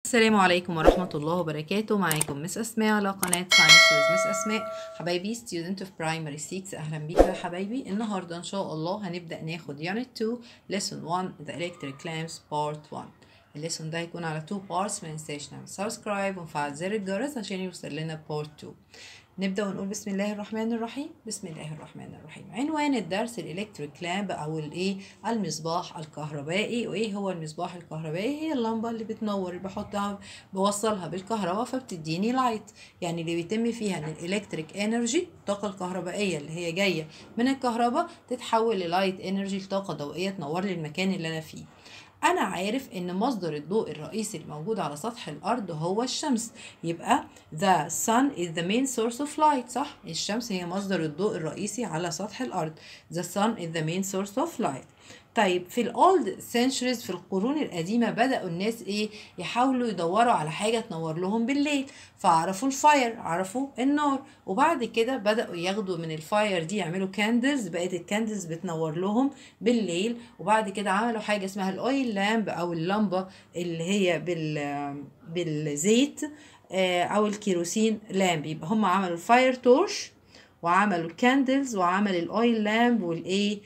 السلام عليكم ورحمة الله وبركاته معاكم مس أسماء على قناة ساينس ويز مس أسماء حبايبي student of primary 6 أهلا بيكم يا حبايبي النهاردة إن شاء الله هنبدأ ناخد unit 2 lesson 1 the electric lamps part 1 الليسون ده هيكون على 2 parts ما ننساش نعمل سبسكرايب ونفعل زر الجرس عشان يوصل لنا part 2 نبدأ ونقول بسم الله الرحمن الرحيم بسم الله الرحمن الرحيم عنوان الدرس الإلكتريك لامب أو الإيه المصباح الكهربائي وإيه هو المصباح الكهربائي هي اللمبة اللي بتنور اللي بحطها بوصلها بالكهرباء فبتديني لايت يعني اللي بيتم فيها ان الإلكتريك انرجي الطاقة الكهربائية اللي هي جاية من الكهرباء تتحول للايت انرجي لطاقة ضوئية تنور لي المكان اللي أنا فيه أنا عارف إن مصدر الضوء الرئيسي الموجود على سطح الأرض هو الشمس يبقى the sun is the main source of light صح؟ الشمس هي مصدر الضوء الرئيسي على سطح الأرض the sun is the main source of light طيب في الاولد سنشريز في القرون القديمة بدأوا الناس ايه يحاولوا يدوروا على حاجة تنور لهم بالليل فعرفوا الفاير عرفوا النار وبعد كده بدأوا ياخدوا من الفاير دي يعملوا كاندلز بقت الكاندلز بتنور لهم بالليل وبعد كده عملوا حاجة اسمها الاويل لامب او اللمبة اللي هي بال بالزيت او الكيروسين لامب يبقى هم عملوا الفاير تورش وعملوا الكاندلز وعمل الاويل لامب والايه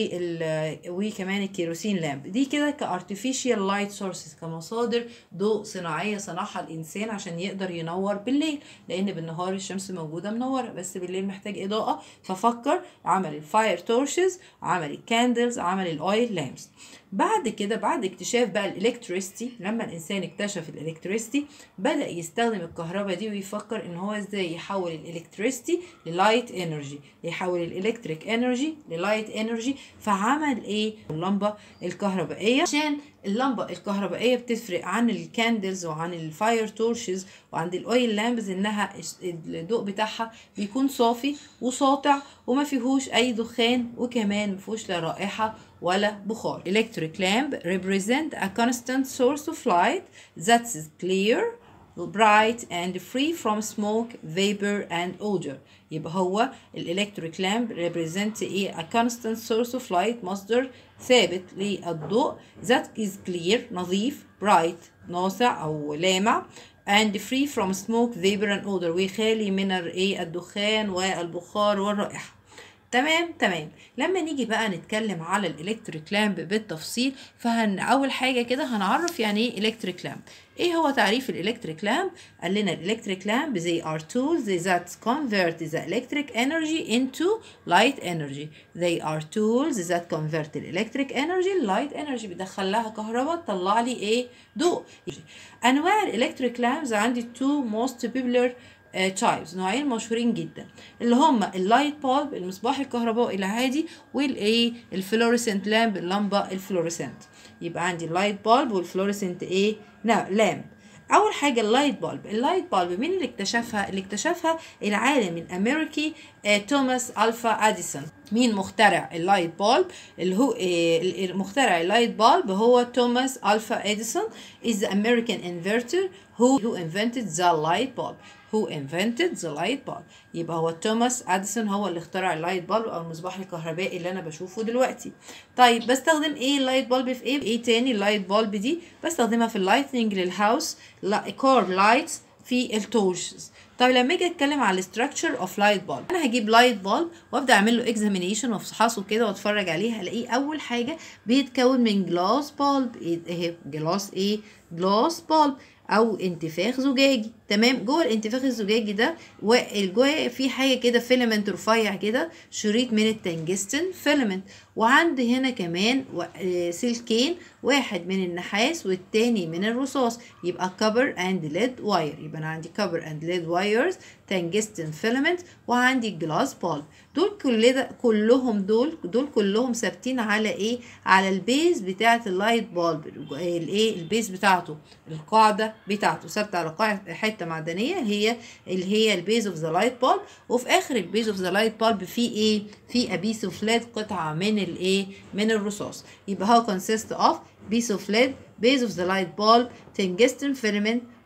وكمان الكيروسين لامب دي كده كارتفيشال لايت سورسز كمصادر ضوء صناعيه صنعها الانسان عشان يقدر ينور بالليل لان بالنهار الشمس موجوده منوره بس بالليل محتاج اضاءه ففكر عمل الفاير تورشز عمل الكاندلز عمل الاويل لامبس بعد كده بعد اكتشاف بقى الالكتريستي لما الانسان اكتشف الالكتريستي بدا يستخدم الكهرباء دي ويفكر ان هو ازاي يحول الالكتريستي للايت انرجي يحول الالكتريك انرجي للايت انرجي فعمل ايه اللمبه الكهربائيه عشان اللمبه الكهربائيه بتفرق عن الكاندلز وعن الفاير تورشز وعند الاويل لامبز انها الضوء بتاعها بيكون صافي وساطع وما فيهوش اي دخان وكمان ما فيهوش لا رائحه ولا بخار electric lamp represent a constant source of light that is clear bright and free from smoke vapor and odor يبقى هو الالكتريك لامب represent ايه a constant source of light مصدر ثابت للضوء that is clear نظيف bright ناصع او لامع and free from smoke vapor and odor وخالي من ايه الدخان والبخار والرائحه تمام تمام لما نيجي بقى نتكلم على الالكتريك لامب بالتفصيل فهن اول حاجه كده هنعرف يعني ايه الكتريك لامب ايه هو تعريف الالكتريك لامب قال لنا الالكتريك لامب they are tools that convert the electric energy into light energy they are tools that convert the electric energy light energy بيدخل لها كهرباء تطلع لي ايه ضوء انواع الالكتريك لامبز عندي two most popular تايبس نوعين مشهورين جدا اللي هما اللايت بالب المصباح الكهربائي العادي والايه الفلوريسنت لامب اللمبه الفلوريسنت يبقى عندي اللايت بالب والفلوريسنت ايه لا لامب اول حاجه اللايت بالب اللايت بالب مين اللي اكتشفها اللي اكتشفها العالم الامريكي آه توماس الفا اديسون مين مخترع اللايت بالب اللي هو آه مخترع اللايت بالب هو توماس الفا اديسون is the American inventor who who invented the light bulb who invented the light bulb يبقى هو توماس اديسون هو اللي اخترع اللايت بالب او المصباح الكهربائي اللي انا بشوفه دلوقتي طيب بستخدم ايه اللايت بالب في ايه ايه تاني اللايت بالب دي بستخدمها في اللايتنج للهاوس كور لايتس في التورشز طيب لما اجي اتكلم على الاستراكشر اوف لايت بالب انا هجيب لايت بالب وابدا اعمل له اكزامينيشن وافحصه كده واتفرج عليه هلاقيه اول حاجه بيتكون من جلاس بالب ايه جلاس ايه جلاس بالب او انتفاخ زجاجي تمام جوه الانتفاخ الزجاجي ده جوه في حاجه كده فيلمنت رفيع كده شريط من التنجستن فيلمنت وعندي هنا كمان سلكين واحد من النحاس والتاني من الرصاص يبقى كبر اند ليد واير يبقى انا عندي كبر اند ليد وايرز تنجستن فيلمنت وعندي جلاس بالب دول كل ده كلهم دول دول كلهم ثابتين على ايه على البيز بتاعه اللايت بالب الايه البيز بتاعته القاعده بتاعته ثابته على قاعده حته معدنيه هي اللي هي البيز اوف ذا لايت بالب وفي اخر البيز اوف ذا لايت بالب في ايه في ابيس اوف ليد قطعه من الايه من الرصاص يبقى هو consist of piece of lead base of the light bulb tungsten filament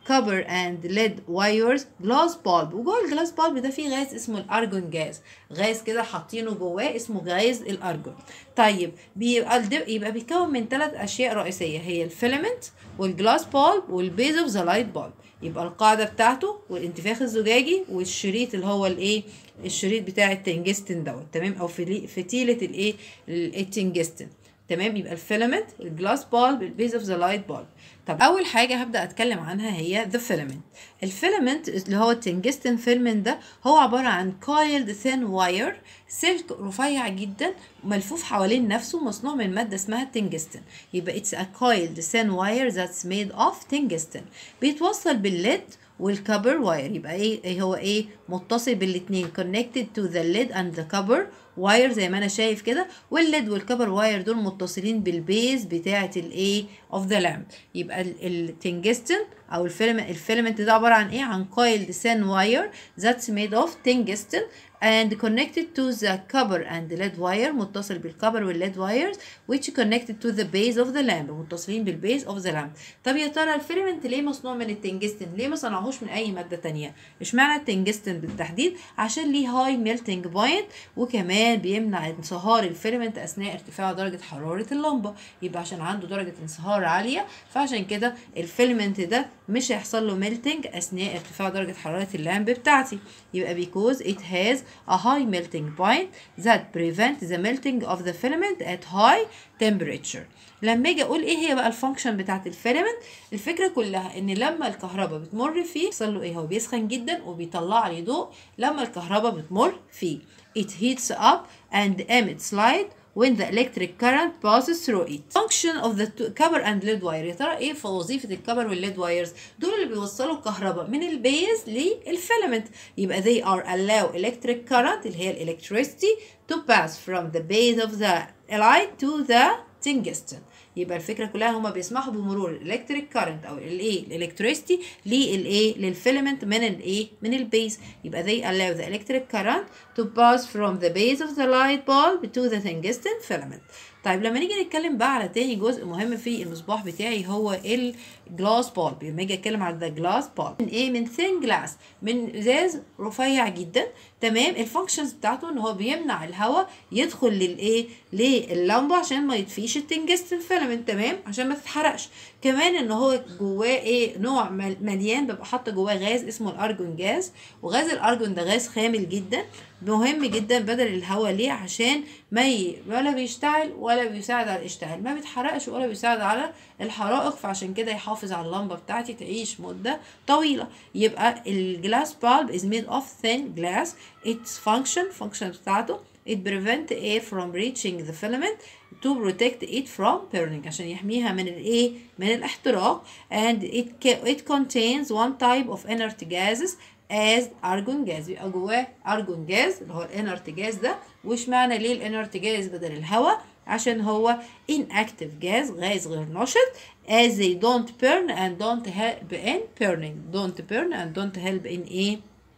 copper and lead wires glass bulb وجوه الجلاس بالب ده فيه غاز اسمه الارجون جاز غاز كده حاطينه جواه اسمه غاز الارجون طيب بيبقى الد- يبقى بيتكون من ثلاث اشياء رئيسيه هي الفيلمنت والجلاس بالب والبيز اوف ذا لايت بالب يبقى القاعده بتاعته والانتفاخ الزجاجي والشريط اللي هو الايه الشريط بتاع التنجستن دوت تمام او فلي- فتيله الايه التنجستن تمام يبقى الفيلمنت الجلاس بالب البيز اوف ذا لايت بالب طب اول حاجه هبدا اتكلم عنها هي ذا فيلمنت الفيلمنت اللي هو التنجستن فيلمنت ده هو عباره عن كايلد ثين واير سلك رفيع جدا ملفوف حوالين نفسه مصنوع من ماده اسمها التنجستن يبقى it's a coiled thin wire that's made of tungsten بيتوصل بالليد والكبر واير يبقى ايه ايه هو ايه متصل بالاتنين connected to the lead and the copper واير زي ما انا شايف كده والليد والكبر واير دول متصلين بالبيز بتاعه الايه اوف ذا لامب يبقى التنجستن او الفيلمنت الفيلمنت ده عباره عن ايه عن coiled thin wire that's made of tungsten and connected to the copper and lead wire متصل بالكبر والليد wires which connected to the base of the lamp متصلين بالبيز of the lamp طب يا ترى الفيلمنت ليه مصنوع من التنجستن ليه ما صنعوش من اي ماده تانية اشمعنى التنجستن بالتحديد عشان ليه هاي ميلتنج بوينت وكمان بيمنع انصهار الفيلمنت اثناء ارتفاع درجه حراره اللمبه يبقى عشان عنده درجه انصهار عاليه فعشان كده الفيلمنت ده مش هيحصل له ميلتنج اثناء ارتفاع درجه حراره اللامب بتاعتي يبقى because it has a high melting point that prevent the melting of the filament at high temperature لما اجي اقول ايه هي بقى الفانكشن بتاعت الفيلمنت الفكره كلها ان لما الكهرباء بتمر فيه يحصل له ايه هو بيسخن جدا وبيطلع لي ضوء لما الكهرباء بتمر فيه it heats up and emits light when the electric current passes through it. Function of the two- copper and lead wire يا ترى ايه في وظيفة الكبر والليد وايرز؟ دول اللي بيوصلوا الكهرباء من البيز للفيلمنت يبقى they are allow electric current اللي هي electricity to pass from the base of the light to the tungsten يبقى الفكره كلها هما بيسمحوا بمرور الالكتريك كارنت او الايه الالكتريستي للايه للفيلمنت من الايه من البيز يبقى they allow the electric current to pass from the base of the light bulb to the tungsten filament طيب لما نيجي نتكلم بقى على تاني جزء مهم في المصباح بتاعي هو الجلاس بالب لما اجي اتكلم على ذا جلاس بالب من ايه من ثين جلاس من ازاز رفيع جدا تمام الفانكشنز بتاعته ان هو بيمنع الهواء يدخل للايه لللمبه عشان ما يطفيش التنجستن فيلمنت تمام عشان ما تتحرقش كمان ان هو جواه ايه نوع مل- مليان ببقى حاطه جواه غاز اسمه الارجون جاز وغاز الارجون ده غاز خامل جدا مهم جدا بدل الهواء ليه عشان ما ي... ولا بيشتعل ولا بيساعد على الاشتعال ما بيتحرقش ولا بيساعد على الحرائق فعشان كده يحافظ على اللمبه بتاعتي تعيش مده طويله يبقى الجلاس بالب is made of thin glass its function function بتاعته it prevent air from reaching the filament to protect it from burning عشان يحميها من الايه من الاحتراق and it ca- it contains one type of inert gases as argon gas بيبقى جواه argon gas اللي هو الانرت جاز ده وش معنى ليه الانرت جاز بدل الهواء عشان هو inactive gas غاز غير نشط as they don't burn and don't help in burning don't burn and don't help in ايه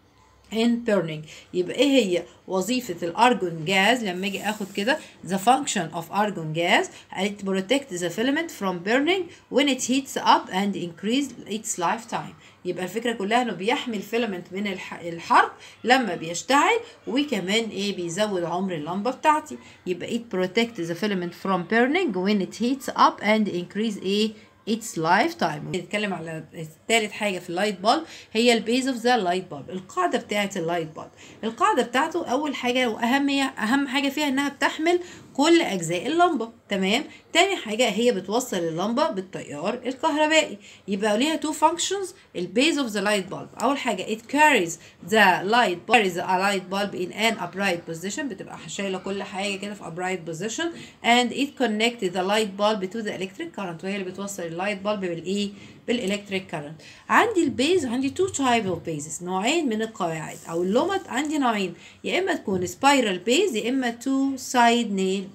in burning يبقى ايه هي وظيفة الارجون جاز لما اجي اخد كده the function of argon gas it protects the filament from burning when it heats up and increase its lifetime يبقى الفكرة كلها انه بيحمي الفيلمنت من الح- الحرق لما بيشتعل وكمان ايه بيزود عمر اللمبة بتاعتي يبقى it protects the filament from burning when it heats up and increase ايه its lifetime نتكلم على ثالث حاجه في اللايت بالب هي البيز اوف ذا لايت بالب القاعده بتاعه اللايت بالب القاعده بتاعته اول حاجه واهم هي اهم حاجه فيها انها بتحمل كل اجزاء اللمبه تمام تاني حاجه هي بتوصل اللمبه بالتيار الكهربائي يبقى ليها تو functions البيز اوف ذا لايت بالب اول حاجه it carries the light bulb carries a light bulb in an upright position بتبقى شايله كل حاجه كده في upright position and it connects the light bulb to the electric current وهي اللي بتوصل اللايت بالب بالايه بالالكتريك كارنت عندي البيز عندي تو تايب اوف بيزز نوعين من القواعد او اللومت عندي نوعين يا اما تكون سبايرال بيز يا اما تو سايد نيل بيز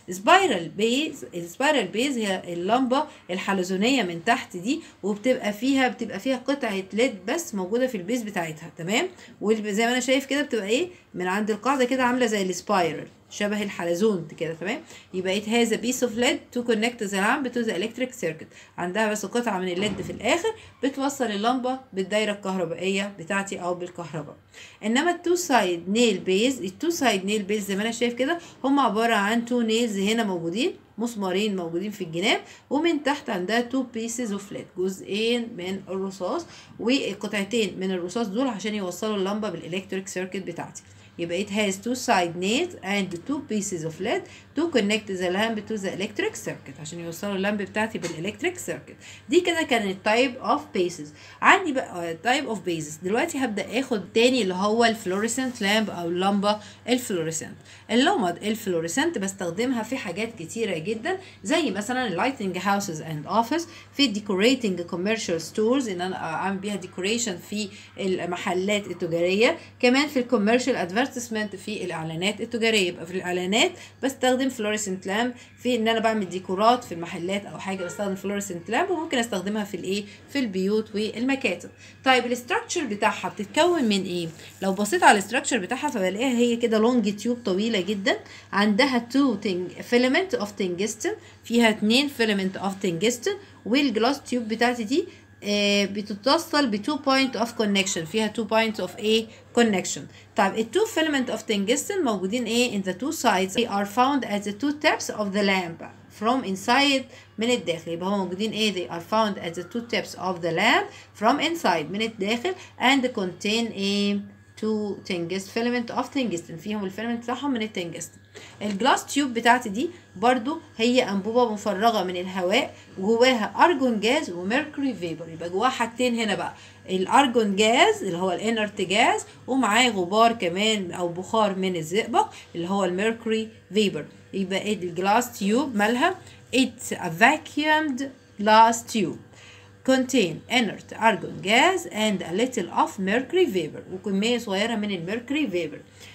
سبايرال بيز السبايرال بيز هي اللمبه الحلزونيه من تحت دي وبتبقى فيها بتبقى فيها قطعه ليد بس موجوده في البيز بتاعتها تمام وزي ما انا شايف كده بتبقى ايه من عند القاعده كده عامله زي السبايرال شبه الحلزون كده تمام يبقى it has a piece of lead to connect the lamp to the electric circuit عندها بس قطعة من الليد في الآخر بتوصل اللمبة بالدايرة الكهربائية بتاعتي أو بالكهرباء إنما التو سايد نيل بيز التو سايد نيل بيز زي ما أنا شايف كده هم عبارة عن تو نيلز هنا موجودين مسمارين موجودين في الجناب ومن تحت عندها تو بيسز اوف ليد جزئين من الرصاص وقطعتين من الرصاص دول عشان يوصلوا اللمبه بالالكتريك سيركت بتاعتي يبقى it has two side nails and two pieces of lead to connect the lamp to the electric circuit عشان يوصلوا اللمب بتاعتي بالالكتريك سيركت دي كده كانت type of bases عندي بقى type of bases دلوقتي هبدا اخد تاني اللي هو الفلوريسنت لامب او اللمبه الفلوريسنت اللمبه الفلوريسنت بستخدمها في حاجات كتيره جدا زي مثلا اللايتنج هاوسز اند اوفيس في الديكوريتنج كوميرشال ستورز ان انا اعمل بيها ديكوريشن في المحلات التجاريه كمان في الكوميرشال ادفرتسمنت في الاعلانات التجاريه يبقى في الاعلانات بستخدم فلوريسنت لامب في ان انا بعمل ديكورات في المحلات او حاجه بستخدم فلوريسنت لامب وممكن استخدمها في الايه في البيوت والمكاتب طيب الاستراكشر بتاعها بتتكون من ايه لو بصيت على الاستراكشر بتاعها فبلاقيها هي كده لونج تيوب طويله جدا عندها تو فيلمنت اوف تنجستن فيها اتنين فيلمنت اوف تنجستن والجلاس تيوب بتاعتي دي آه بتتصل ب 2 point of connection فيها 2 points of a connection طيب ال 2 filament of tungsten موجودين ايه in the two sides they are found at the two tips of the lamp from inside من الداخل يبقى هم موجودين ايه they are found at the two tips of the lamp from inside من الداخل and contain a two tungsten filament of tungsten فيهم الفيلمنت بتاعهم من التنجستن الجلاس تيوب بتاعتي دي برضو هي انبوبه مفرغه من الهواء جواها ارجون جاز وميركوري فيبر يبقى جواها حاجتين هنا بقى الارجون جاز اللي هو الانرت جاز ومعاه غبار كمان او بخار من الزئبق اللي هو الميركوري فيبر يبقى الجلاس تيوب مالها it's a vacuumed glass tube contain inert argon gas and a little of mercury vapor وكمية صغيرة من الميركوري فيبر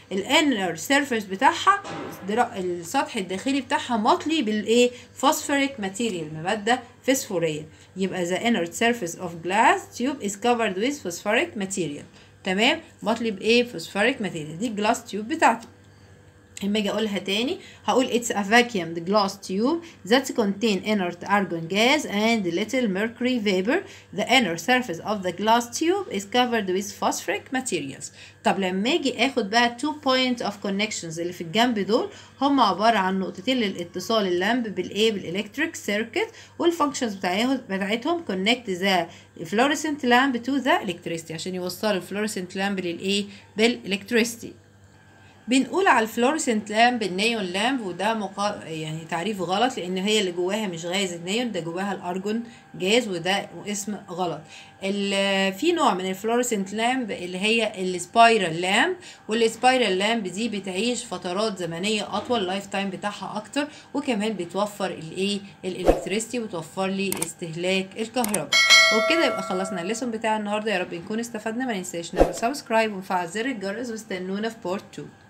الانر سيرفيس بتاعها السطح الداخلي بتاعها مطلي بالايه فوسفوريك ماتيريال ماده فسفوريه يبقى the inner surface of glass tube is covered with phosphoric material تمام مطلي بايه فوسفوريك ماتيريال دي الجلاس تيوب بتاعتي لما اجي اقولها تاني هقول it's a vacuumed glass tube that contain inert argon gas and little mercury vapor the inner surface of the glass tube is covered with phosphoric materials طب لما اجي اخد بقى two points of connections اللي في الجنب دول هم عباره عن نقطتين للاتصال اللمب بالايه بالالكتريك سيركت والفانكشنز بتاعتهم connect the fluorescent lamp to the electricity عشان يوصلوا الفلوريسنت لامب للايه بالالكتريستي بنقول على الفلورسنت لامب النيون لامب وده مقا... يعني تعريف غلط لان هي اللي جواها مش غاز النيون ده جواها الارجون جاز وده اسم غلط في نوع من الفلورسنت لامب اللي هي السبايرال لامب والسبايرال لامب دي بتعيش فترات زمنيه اطول اللايف تايم بتاعها اكتر وكمان بتوفر الايه الالكتريستي وتوفر لي استهلاك الكهرباء وبكده يبقى خلصنا الليسون بتاع النهارده يا رب نكون استفدنا ما ننساش نعمل سبسكرايب ونفعل زر الجرس واستنونا في بورت 2